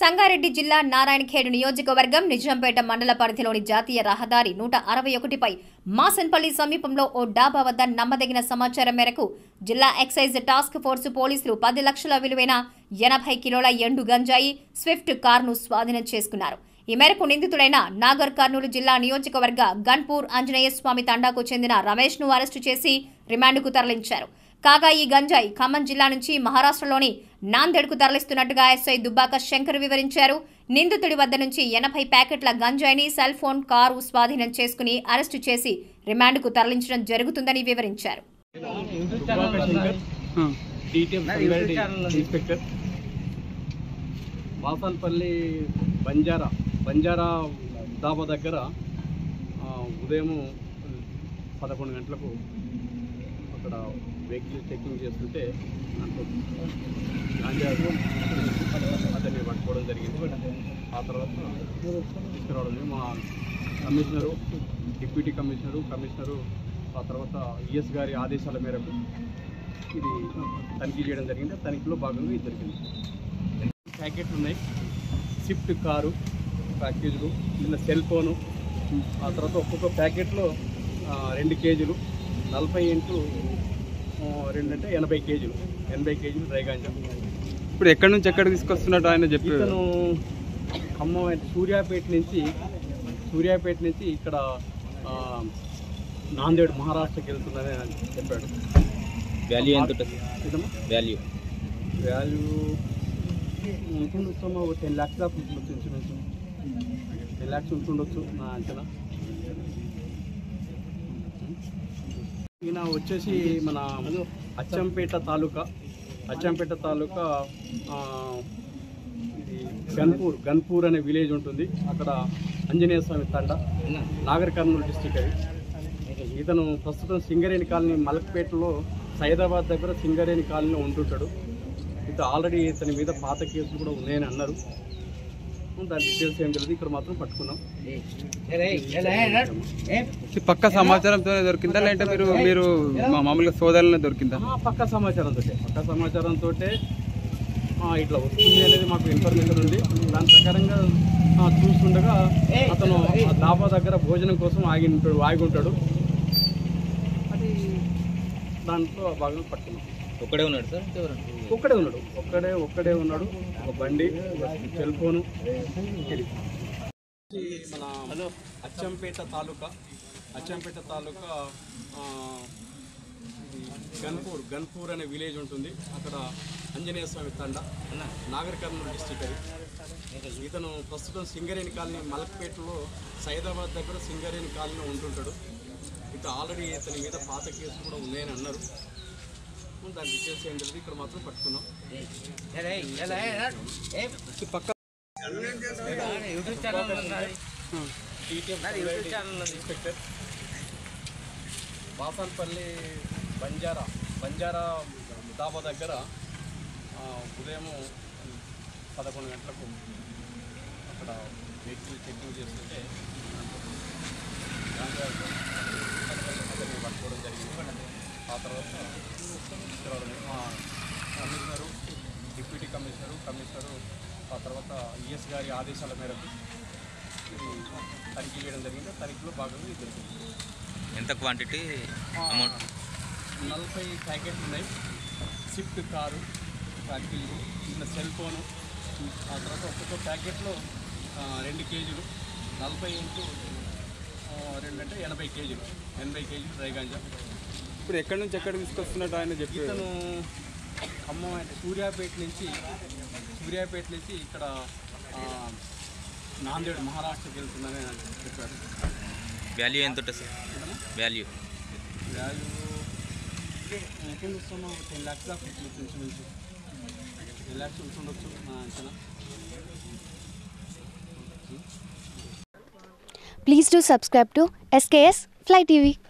సంగారెడ్డి జిల్లా నారాయణఖేడ్ నియోజకవర్గం నిజాంపేట మండల పరిధిలోని జాతీయ రహదారి నూట అరవై ఒకటిపై మాసన్పల్లి సమీపంలో ఓ డాబా వద్ద నమ్మదగిన సమాచారం మేరకు జిల్లా ఎక్సైజ్ టాస్క్ ఫోర్స్ పోలీసులు పది లక్షల విలువైన ఎనభై కిలోల ఎండు గంజాయి స్విఫ్ట్ కారును స్వాధీనం చేసుకున్నారు ఈ మేరకు నిందితుడైన నాగర్ కర్నూలు జిల్లా నియోజకవర్గ గన్పూర్ ఆంజనేయ స్వామి తండాకు చెందిన రమేష్ ను అరెస్టు చేసి రిమాండ్కు తరలించారు కాగా ఈ గంజాయి ఖమ్మం జిల్లా నుంచి మహారాష్ట్రలోని నాందేడ్కు తరలిస్తున్నట్టుగా ఎస్ఐ దుబ్బాక శంకర్ వివరించారు నిందితుడి వద్ద నుంచి ఎనభై ప్యాకెట్ల గంజాయిని సెల్ ఫోన్ కారు స్వాధీనం చేసుకుని అరెస్టు చేసి రిమాండ్కు తరలించడం జరుగుతుందని వివరించారు దుబ్బాక శంకర్ డిటిఎం సంగారెడ్డి ఇన్స్పెక్టర్ వాసన్పల్లి బంజారా బంజారా దాబా దగ్గర ఆ, ఉదయం పదకొండు గంటలకు అక్కడ వెహికల్ చెకింగ్ చేస్తుంటే దాంట్లో గాంజాకు అతన్ని పట్టుకోవడం జరిగింది ఆ తర్వాత తీసుకురావడం జరిగింది. మా కమిషనరు డిప్యూటీ కమిషనరు కమిషనరు ఆ తర్వాత ఈఎస్ గారి ఆదేశాల మేరకు ఇది తనిఖీ చేయడం జరిగింది ఆ తనిఖీలో భాగంగా ఇది జరిగింది ప్యాకెట్లు ఉన్నాయి స్విఫ్ట్ కారు ప్యాకేజీలు చిన్న సెల్ ఫోను ఆ తర్వాత ఒక్కొక్క ప్యాకెట్లో ఆ, రెండు కేజీలు నలభై ఇంటూ ఆ, రెండు అంటే ఎనభై కేజీలు ఎనభై కేజీలు డ్రై గాంజా ఇప్పుడు ఎక్కడి నుంచి ఎక్కడ తీసుకొస్తున్నట్టు ఆయన చెప్పి ఇతను ఖమ్మం అంటే సూర్యాపేట నుంచి సూర్యాపేట నుంచి ఇక్కడ ఆ, నాందేడ్ మహారాష్ట్రకి వెళ్తుందని ఆయన చెప్పాడు వాల్యూ ఎంత ఉంటుంది ఇదమ్మా వాల్యూ వాల్యూ ఉంటుండొచ్చు అమ్మా ఒక టెన్ ల్యాక్స్ దాకా ఉంటుండొచ్చు ఇన్సూరెన్స్ టెన్ ల్యాక్స్ ఉంటుండొచ్చు నా అంచనా ఈయన వచ్చేసి మన అచ్చంపేట తాలూకా అచ్చంపేట తాలూకా ఆ, ఇది గన్పూర్ గన్పూర్ అనే విలేజ్ ఉంటుంది అక్కడ ఆంజనేయ స్వామి తండ నాగర్ కర్నూలు డిస్టిక్ అది ఇతను ప్రస్తుతం సింగరేణి కాలనీ మలక్పేటలో సైదాబాద్ దగ్గర సింగరేణి కాలనీలో ఉంటుంటాడు ఇతను ఆల్రెడీ ఇతని మీద పాత కేసులు కూడా ఉన్నాయని అన్నారు దాని డీటెయిల్స్ ఏం తెలియదు ఇక్కడ మాత్రం పట్టుకున్నాం ఇది పక్క సమాచారంతోనే దొరికిందా లేదంటే మీరు మీరు మా మామూలుగా సోదరులనే దొరికిందా ఆ, పక్క సమాచారంతో పక్క సమాచారంతో ఇట్లా వస్తుంది అనేది మాకు ఇన్ఫర్మేషన్ ఉంది దాని ప్రకారంగా ఆ, చూస్తుండగా అతను ఆ దాబా దగ్గర భోజనం కోసం ఆగి ఉంటాడు ఆగి ఉంటాడు అది దాంట్లో బాగా పట్టుకున్నాం ఒక్కడే ఉన్నాడు సార్ ఇంకెవరు ఒక్కడే ఉన్నాడు ఒక్కడే ఒక్కడే ఉన్నాడు ఒక బండి సెల్ ఫోను ఇది. మన అచ్చంపేట తాలూకా అచ్చంపేట తాలూకా ఆ, ఇది గన్పూర్ గన్పూర్ అనే విలేజ్ ఉంటుంది అక్కడ ఆంజనేయ స్వామి తండ నాగర్ కర్నూలు డిస్టిక్ అది ఇతను ప్రస్తుతం సింగరేణి కాలనీ మలక్పేటలో సైదాబాద్ దగ్గర సింగరేణి కాలనీలో ఉంటుంటాడు ఇతను ఆల్రెడీ ఇతని మీద పాత కేసులు కూడా ఉన్నాయని అన్నారు దాని డీటెయిల్స్ ఏం తెలియదు ఇక్కడ మాత్రం పట్టుకున్నాం ఇది పక్క ఇన్స్పెక్టర్ వాసన్పల్లి బంజారా బంజారా దాబా దగ్గర ఆ, ఉదయం పదకొండు గంటలకు అక్కడ వెహికల్ చెకింగ్ చేస్తుంటే గాంజాకు అతన్ని పట్టుకోవడం జరిగింది ఆ తర్వాత తీసుకురావడం జరిగింది. మా కమిషనరు డిప్యూటీ కమిషనరు కమిషనరు ఆ తర్వాత ఈఎస్ గారి ఆదేశాల మేరకు ఇది తనిఖీ చేయడం జరిగింది తనిఖీలో భాగంగా ఇది జరిగింది ఎంత క్వాంటిటీ అమౌంట్ నలభై ప్యాకెట్లు ఉన్నాయి స్విఫ్ట్ కారు ప్యాకెట్లు చిన్న సెల్ ఫోను ఆ తర్వాత ఒక్కొక్క ప్యాకెట్లో ఆ, రెండు కేజీలు నలభై ఇంటూ ఆ, రెండు అంటే ఎనభై కేజీలు ఎనభై కేజీలు డ్రై గాంజా ఇప్పుడు ఎక్కడి నుంచి ఎక్కడ తీసుకొస్తున్నట్టు ఆయన చెప్పి ఇతను ఖమ్మం అంటే సూర్యాపేట నుంచి సూర్యాపేట నుంచి ఇక్కడ ఆ, నాందేడ్ మహారాష్ట్రకి వెళ్తుందని ఆయన చెప్పాడు వాల్యూ ఎంత ఉంటుంది సార్ వాల్యూ వాల్యూ ఎంతో ఇస్తున్నాం టెన్ ల్యాక్స్ దాకా ఉంటుంది ఇన్సూరెన్స్ టెన్ ల్యాక్స్ ఉంటుండొచ్చు నా అంచనా Please do subscribe to SKS Fly TV.